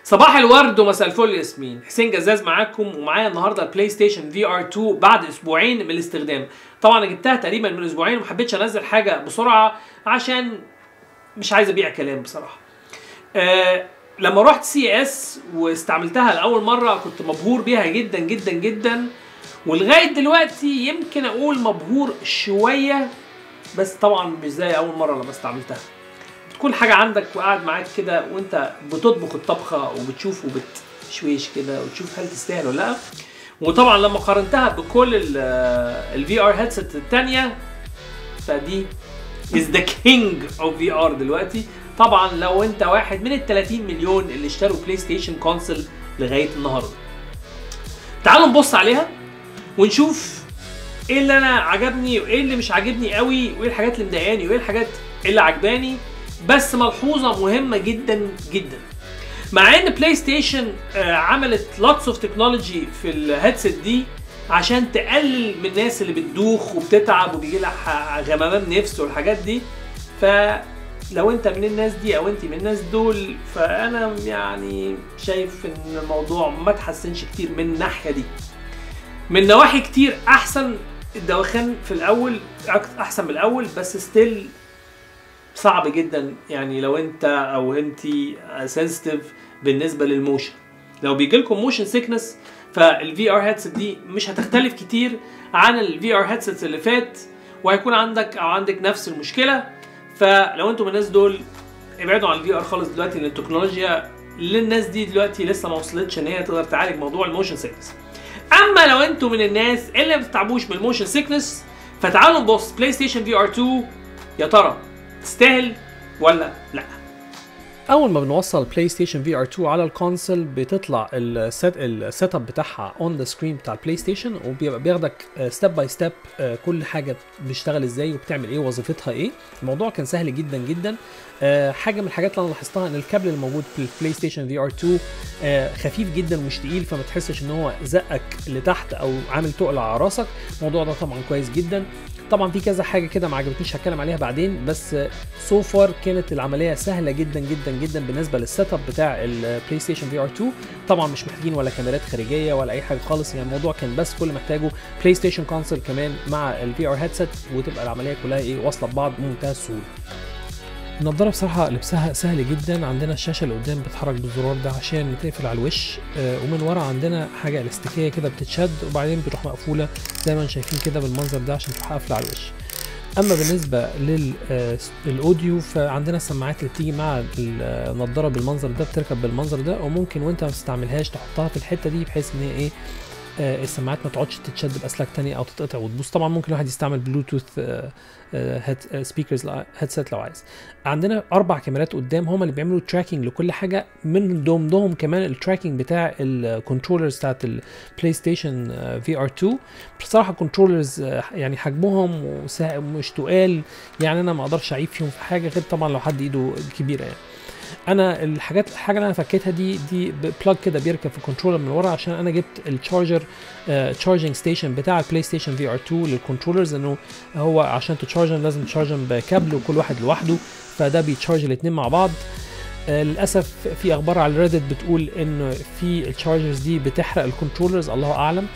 صباح الورد ومساء الفل ياسمين حسين جزاز معاكم ومعايا النهارده البلاي ستيشن في ار 2 بعد اسبوعين من الاستخدام طبعا انا جبتها تقريبا من اسبوعين وما حبيتش انزل حاجه بسرعه عشان مش عايز ابيع كلام بصراحه آه لما رحت سي اس واستعملتها لاول مره كنت مبهور بيها جدا جدا جدا ولغايه دلوقتي يمكن اقول مبهور شويه بس طبعا مش زي اول مره لما استعملتها تكون حاجه عندك وقاعد معاك كده وانت بتطبخ الطبخه وبتشوف وبتشويش كده وتشوف هل تستاهل ولا لا وطبعا لما قارنتها بكل الفي ار هيدسет الثانيه فدي از ذا كينج اوف في ار دلوقتي طبعا لو انت واحد من ال 30 مليون اللي اشتروا بلاي ستيشن كونسل لغايه النهارده تعالوا نبص عليها ونشوف ايه اللي انا عجبني وايه اللي مش عاجبني قوي وايه الحاجات اللي مضايقاني وايه الحاجات اللي عجباني بس ملحوظه مهمه جدا جدا مع ان بلاي ستيشن عملت لوتس اوف تكنولوجي في الهيدسет دي عشان تقلل من الناس اللي بتدوخ وبتتعب وبيجي لها غمامات نفس والحاجات دي فلو انت من الناس دي او انت من الناس دول فانا يعني شايف ان الموضوع ما تحسنش كتير من الناحيه دي من نواحي كتير احسن الدواخان في الاول احسن من الاول بس ستيل صعب جدا يعني لو انت او انت سنسيتيف بالنسبه للموشن لو بيجي لكم موشن سيكنس فالفي ار هيدسет دي مش هتختلف كتير عن الفي ار هيدسets اللي فات وهيكون عندك او عندك نفس المشكله فلو انتم من الناس دول ابعدوا عن الفي ار خالص دلوقتي لان التكنولوجيا للناس دي دلوقتي لسه ما وصلتش ان هي تقدر تعالج موضوع الموشن سيكنس اما لو انتم من الناس اللي ما بتتعبوش من الموشن سيكنس فتعالوا نبص بلاي ستيشن في ار 2 يا ترى تستاهل ولا لا اول ما بنوصل بلاي ستيشن في ار 2 على الكونسول بتطلع السيت السيت اب بتاعها اون ذا سكرين بتاع البلاي ستيشن وبيبقى بياخدك ستيب باي ستيب كل حاجه بتشتغل ازاي وبتعمل ايه وظيفتها ايه الموضوع كان سهل جدا جدا حاجه من الحاجات اللي انا لاحظتها ان الكابل الموجود في البلاي ستيشن في ار 2 خفيف جدا ومش تقيل فما تحسش ان هو زقك لتحت او عامل تقل على راسك الموضوع ده طبعا كويس جدا طبعا في كذا حاجه كده ما عجبتنيش هتكلم عليها بعدين بس سو فار كانت العمليه سهله جدا جدا جدا بالنسبه للسيت اب بتاع البلاي ستيشن في ار 2 طبعا مش محتاجين ولا كاميرات خارجيه ولا اي حاجه خالص يعني الموضوع كان بس كل محتاجه بلاي ستيشن كونسول كمان مع الفي ار هيدسет وتبقى العمليه كلها ايه واصله ببعض بمنتهى السهوله النضاره بصراحه لبسها سهل جدا عندنا الشاشه اللي قدام بتتحرك بالزرار ده عشان تقفل على الوش آه ومن ورا عندنا حاجه الاستيكيه كده بتتشد وبعدين بتروح مقفوله زي ما انتم شايفين كده بالمنظر ده عشان تروح قافله على الوش اما بالنسبه للاوديو فعندنا السماعات اللي بتيجي مع النضاره بالمنظر ده بتركب بالمنظر ده وممكن وانت ما تستعملهاش تحطها في الحته دي بحيث ان هي ايه آه السماعات ما تقعدش تتشد باسلاك تانية او تتقطع وتبوظ طبعا ممكن الواحد يستعمل بلوتوث آه هيد سبيكرز هيدسет لو عايز عندنا اربع كاميرات قدام هما اللي بيعملوا تراكنج لكل حاجه من ضمنهم كمان التراكنج بتاع الكنترولرز بتاعت البلاي ستيشن في ار 2 بصراحه كنترولرز يعني حجمهم مش تقال يعني انا ما اقدرش اعيب فيهم في حاجه غير طبعا لو حد ايده كبيره يعني انا الحاجات الحاجه اللي انا فكيتها دي دي بلاج كده بيركب في الكنترولر من ورا عشان انا جبت التشارجر تشارجنج ستيشن بتاع البلاي ستيشن في ار 2 للكنترولرز انه هو عشان تشارجن لازم تشارجن بكابل وكل واحد لوحده فده بيتشارج الاثنين مع بعض آه للاسف في اخبار على ريدت بتقول ان في التشارجرز دي بتحرق الكنترولرز الله اعلم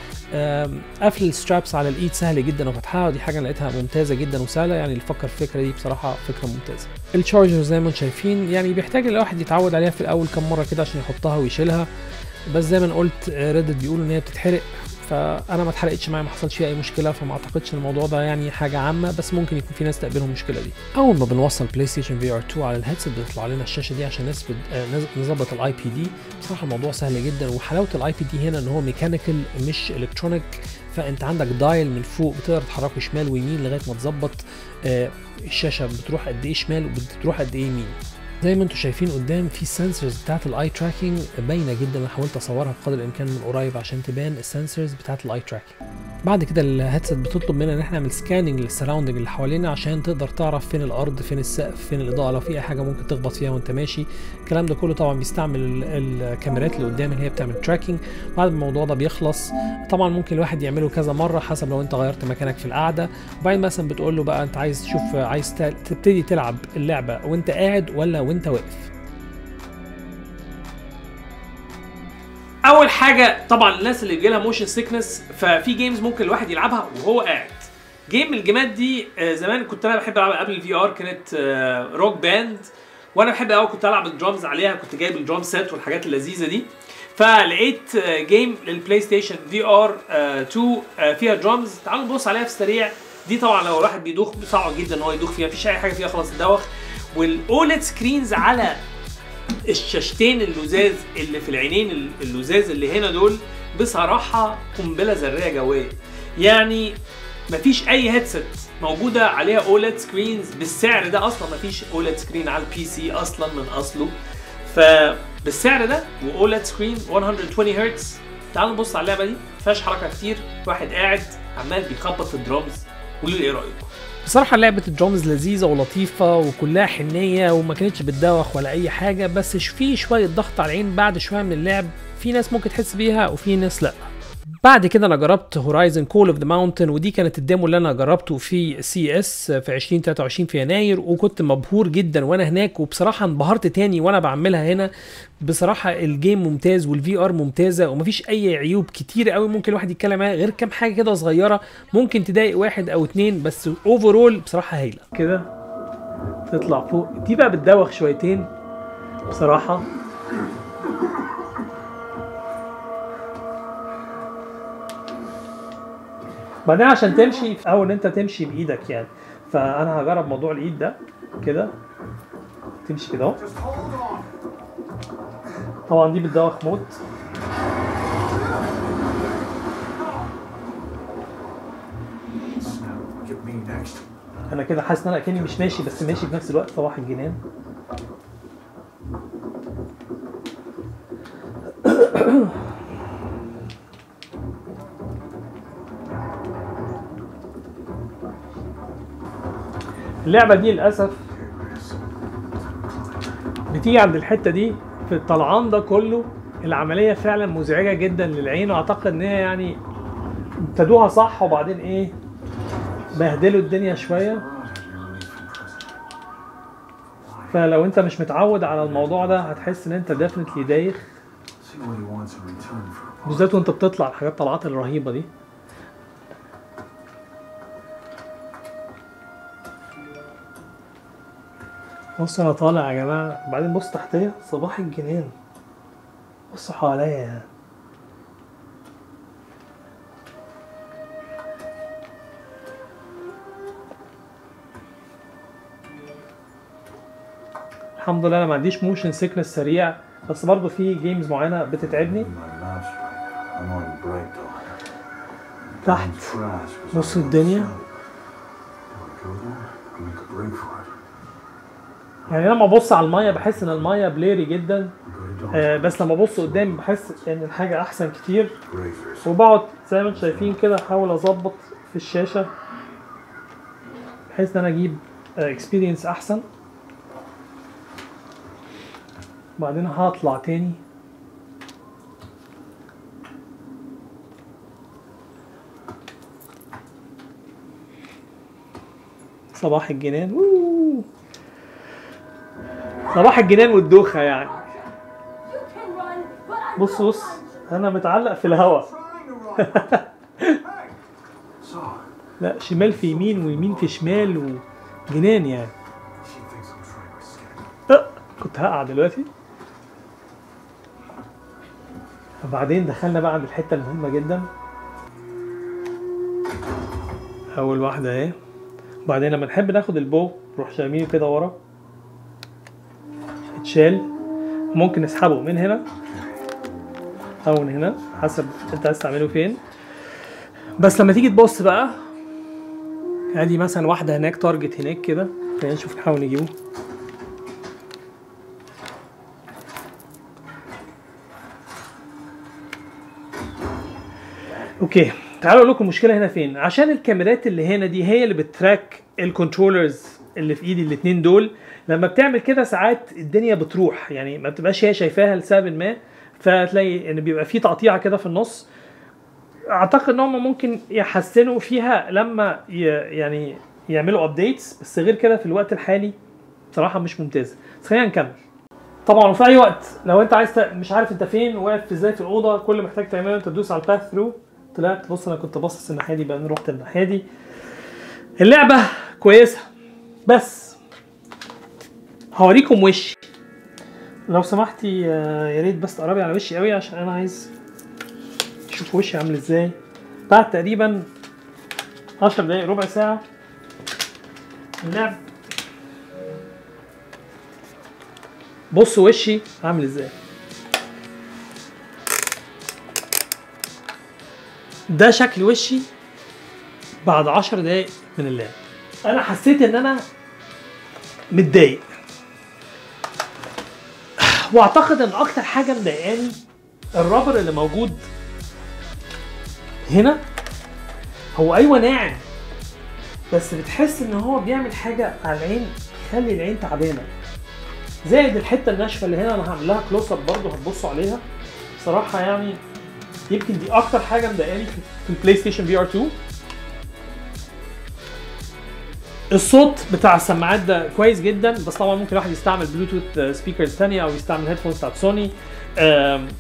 قفل السترابس على الايد سهل جدا وفتحها ودي حاجه لقيتها ممتازه جدا وسهله يعني اللي فكر في الفكره دي بصراحه فكره ممتازه التشارجر زي ما انتم شايفين يعني بيحتاج الواحد يتعود عليها في الاول كم مره كده عشان يحطها ويشيلها بس زي ما قلت ريدت بيقولوا ان هي بتتحرق فانا ما اتحرقتش معايا ما حصلش فيها اي مشكله فما اعتقدش ان الموضوع ده يعني حاجه عامه بس ممكن يكون في ناس تقابلهم المشكله دي اول ما بنوصل بلاي ستيشن في ار 2 على الهيدسет بتطلع لنا الشاشه دي عشان نثبت نظبط الاي بي دي بصراحه الموضوع سهل جدا وحلاوه الاي بي دي هنا ان هو ميكانيكال مش الكترونيك فانت عندك دايل من فوق بتقدر تحركه شمال ويمين لغايه ما تظبط الشاشه بتروح قد ايه شمال وبتروح قد ايه يمين زي ما انتم شايفين قدام في السنسورز بتاعت الاي تراكنج باينه جدا انا حاولت اصورها بقدر الامكان من قريب عشان تبان السنسورز بتاعت الاي تراكنج بعد كده الهيدسет بتطلب مننا ان احنا نعمل سكاننج للسراوندنج اللي حوالينا عشان تقدر تعرف فين الارض فين السقف فين الاضاءه لو في اي حاجه ممكن تخبط فيها وانت ماشي الكلام ده كله طبعا بيستعمل الكاميرات اللي قدام اللي هي بتعمل تراكنج بعد ما الموضوع ده بيخلص طبعا ممكن الواحد يعمله كذا مره حسب لو انت غيرت مكانك في القعده وبعدين مثلا بتقول له بقى انت عايز تشوف عايز تبتدي تلعب اللعبه وانت قاعد ولا وانت واقف اول حاجه طبعا الناس اللي بيجي لها موشن سيكنس ففي جيمز ممكن الواحد يلعبها وهو قاعد جيم من الجيمات دي آه، زمان كنت انا بحب العبها قبل الفي ار كانت روك باند وانا بحب قوي كنت العب الدرامز عليها كنت جايب الدرام سيت والحاجات اللذيذه دي فلقيت آه، جيم للبلاي ستيشن في ار 2 آه، فيها درامز تعالوا نبص عليها في السريع دي طبعا لو الواحد بيدوخ صعب جدا ان هو يدوخ فيها مفيش اي حاجه فيها خلاص اتدوخ والاولد سكرينز على الشاشتين اللزاز اللي في العينين اللزاز اللي هنا دول بصراحه قنبله ذريه جويه يعني مفيش اي هيدسет موجوده عليها اولد سكرينز بالسعر ده اصلا مفيش اولد سكرين على البي سي اصلا من اصله فبالسعر ده واولد سكرين 120 هرتز تعالوا نبص على اللعبه دي مفيهاش حركه كتير واحد قاعد عمال بيخبط في الدرامز قولوا لي ايه رايكم بصراحة لعبة الدرامز لذيذة ولطيفة وكلها حنية وما كانتش بتدوخ ولا أي حاجة بس في شوية ضغط على العين بعد شوية من اللعب في ناس ممكن تحس بيها وفي ناس لأ بعد كده انا جربت هورايزن كول اوف ذا ماونتن ودي كانت الديمو اللي انا جربته في سي اس في 2023 في يناير وكنت مبهور جدا وانا هناك وبصراحه انبهرت تاني وانا بعملها هنا بصراحه الجيم ممتاز والفي ار ممتازه ومفيش اي عيوب كتير قوي ممكن الواحد يتكلم عليها غير كام حاجه كده صغيره ممكن تضايق واحد او اتنين بس اوفرول بصراحه هايله كده تطلع فوق دي بقى بتدوخ شويتين بصراحه بعدين عشان تمشي او ان انت تمشي بايدك يعني فانا هجرب موضوع الايد ده كده تمشي كده اهو طبعا دي بتدوخ موت Get me next. انا كده حاسس ان انا كاني مش ماشي بس ماشي في نفس الوقت صباح الجنان اللعبه دي للاسف بتيجي عند الحته دي في الطلعان ده كله العمليه فعلا مزعجه جدا للعين واعتقد ان هي يعني ابتدوها صح وبعدين ايه بهدلوا الدنيا شويه فلو انت مش متعود على الموضوع ده هتحس ان انت ديفنتلي دايخ See what he wants in return for a بالذات وانت بتطلع الحاجات الطلعات الرهيبه دي بص انا طالع يا جماعه بعدين بص تحتيه صباح الجنان بص حواليا الحمد لله انا ما عنديش موشن سيكنس سريع بس برضه في جيمز معينه بتتعبني My mouth's right. I'm on break though. تحت I'm trash. 'cause نص I'm الدنيا. Do I go there? I make a break for it. يعني لما ابص على الميه بحس ان الميه بليري جدا Good dog. آه بس لما ابص قدامي بحس ان الحاجه احسن كتير Grazers. وبقعد زي ما انتم شايفين كده احاول اظبط في الشاشه بحيث ان انا اجيب اكسبيرينس احسن بعدين هطلع تاني صباح الجنان ووو. صباح الجنان والدوخه يعني You can run, but I'm بص gonna بص punch. انا متعلق في الهوا Trying to run. hey. So, لا شمال في يمين ويمين في شمال وجنان يعني she thinks I'm trying to escape. أه، كنت هقع دلوقتي وبعدين دخلنا بقى عند الحته المهمه جدا اول واحده اهي وبعدين لما نحب ناخد البو نروح شامينه كده ورا اتشال ممكن نسحبه من هنا او من هنا حسب انت عايز تعمله فين بس لما تيجي تبص بقى ادي مثلا واحده هناك تارجت هناك كده خلينا نشوف نحاول نجيبه اوكي تعالوا اقول لكم المشكله هنا فين عشان الكاميرات اللي هنا دي هي اللي بتراك الكنترولرز اللي في ايدي الاثنين دول لما بتعمل كده ساعات الدنيا بتروح يعني ما بتبقاش هي شايفاها لسبب ما فتلاقي ان بيبقى في تقطيعه كده في النص اعتقد ان هم ممكن يحسنوا فيها لما ي... يعني يعملوا ابديتس بس غير كده في الوقت الحالي بصراحه مش ممتازه بس خلينا نكمل طبعا وفي اي وقت لو انت عايز ت... مش عارف انت فين واقف ازاي في الاوضه كل اللي محتاج تعمله انت تدوس على الباث ثرو طلعت بص انا كنت باصص الناحيه دي بقى رحت الناحيه دي اللعبه كويسه بس هوريكم وشي لو سمحتي آه، يا ريت بس تقربي على وشي قوي عشان انا عايز اشوف وشي عامل ازاي بعد تقريبا 10 دقايق ربع ساعه اللعب بص وشي عامل ازاي ده شكل وشي بعد 10 دقايق من اللعب انا حسيت ان انا متضايق واعتقد ان اكتر حاجه مضايقاني الرابر اللي موجود هنا هو ايوه ناعم بس بتحس ان هو بيعمل حاجه على العين تخلي العين تعبانه زائد الحته الناشفه اللي هنا انا هعمل لها كلوز اب برضه هتبصوا عليها صراحه يعني يمكن دي اكتر حاجه مضايقاني في في البلاي ستيشن في ار 2 الصوت بتاع السماعات ده كويس جدا بس طبعا ممكن الواحد يستعمل بلوتوث سبيكرز ثانيه او يستعمل هيدفونز بتاعت سوني آم،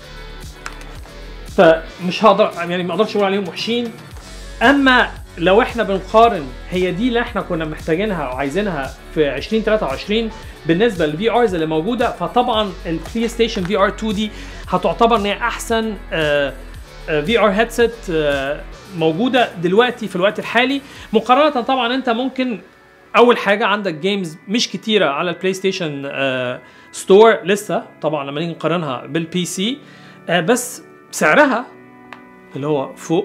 فمش هقدر يعني ما اقدرش اقول عليهم وحشين اما لو احنا بنقارن هي دي اللي احنا كنا محتاجينها او عايزينها في 2023 بالنسبه للفي ارز اللي موجوده فطبعا البلاي ستيشن في ار 2 دي هتعتبر ان هي احسن في ار هيدسيت موجوده دلوقتي في الوقت الحالي مقارنه طبعا انت ممكن اول حاجه عندك جيمز مش كتيره على البلاي ستيشن ستور لسه طبعا لما نيجي نقارنها بالبي سي آه، بس سعرها اللي هو فوق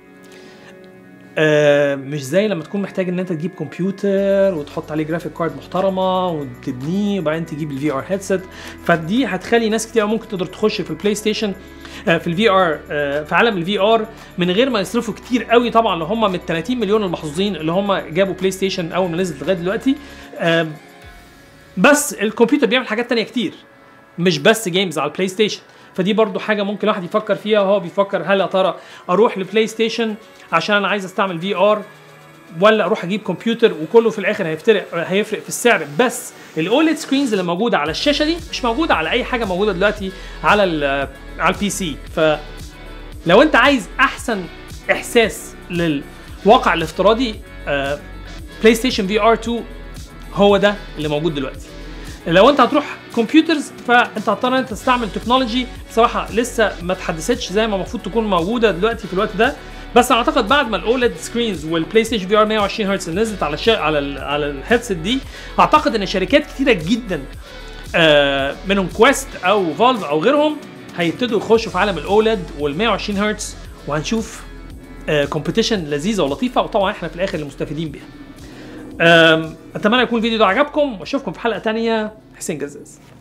آه، مش زي لما تكون محتاج ان انت تجيب كمبيوتر وتحط عليه جرافيك كارد محترمه وتبنيه وبعدين تجيب الفي ار هيدسет فدي هتخلي ناس كتير ممكن تقدر تخش في البلاي ستيشن آه، في الفي ار في عالم الفي ار من غير ما يصرفوا كتير قوي طبعا اللي هم من ال 30 مليون المحظوظين اللي هم جابوا بلاي ستيشن اول ما نزلت لغايه دلوقتي آه، بس الكمبيوتر بيعمل حاجات تانية كتير مش بس جيمز على البلاي ستيشن فدي برضو حاجه ممكن الواحد يفكر فيها وهو بيفكر هل يا ترى اروح لبلاي ستيشن عشان انا عايز استعمل في ار ولا اروح اجيب كمبيوتر وكله في الاخر هيفترق هيفرق في السعر بس الاوليد سكرينز اللي موجوده على الشاشه دي مش موجوده على اي حاجه موجوده دلوقتي على ال على البي سي فلو انت عايز احسن احساس للواقع الافتراضي بلاي ستيشن في ار 2 هو ده اللي موجود دلوقتي لو انت هتروح كمبيوترز فانت هتضطر ان انت تستعمل تكنولوجي بصراحه لسه ما اتحدثتش زي ما المفروض تكون موجوده دلوقتي في الوقت ده بس اعتقد بعد ما الاولد سكرينز والبلاي ستيشن في ار 120 هرتز نزلت على الشا... على ال... على الهيدسет دي اعتقد ان شركات كتيره جدا آه منهم كويست او فالف او غيرهم هيبتدوا يخشوا في عالم الاولد وال 120 هرتز وهنشوف كومبيتيشن لذيذه ولطيفه وطبعا احنا في الاخر اللي مستفيدين بيها. آم، اتمنى يكون الفيديو ده عجبكم واشوفكم في حلقه تانية حسين جزاز